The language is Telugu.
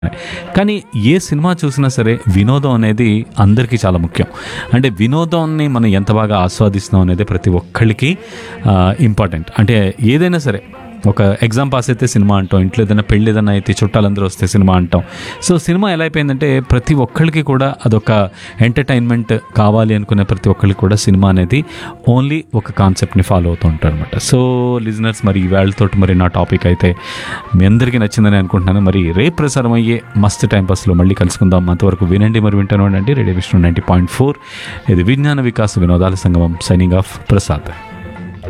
కానీ ఏ సినిమా చూసినా సరే వినోదం అనేది అందరికీ చాలా ముఖ్యం అంటే వినోదాన్ని మనం ఎంత బాగా ఆస్వాదిస్తున్నాం అనేది ప్రతి ఒక్కళ్ళకి ఇంపార్టెంట్ అంటే ఏదైనా సరే ఒక ఎగ్జామ్ పాస్ అయితే సినిమా అంటాం ఇంట్లో ఏదైనా పెళ్ళి ఏదైనా అయితే చుట్టాలందరూ వస్తే సినిమా అంటాం సో సినిమా ఎలా అయిపోయిందంటే ప్రతి ఒక్కళ్ళకి కూడా అదొక ఎంటర్టైన్మెంట్ కావాలి అనుకునే ప్రతి ఒక్కళ్ళకి కూడా సినిమా అనేది ఓన్లీ ఒక కాన్సెప్ట్ని ఫాలో అవుతూ ఉంటారు అనమాట సో లిజనర్స్ మరి వేళతో మరి నా టాపిక్ అయితే మీ అందరికీ నచ్చిందని అనుకుంటున్నాను మరి రేపు ప్రసారం అయ్యే మస్తు టైం పాస్లో మళ్ళీ కలుసుకుందాం అంతవరకు వినండి మరి వింటాను అండి radio Vishnu ninety point four ఇది విజ్ఞాన వికాస వినోదాల సంగమం సైనింగ్ ఆఫ్ ప్రసాద్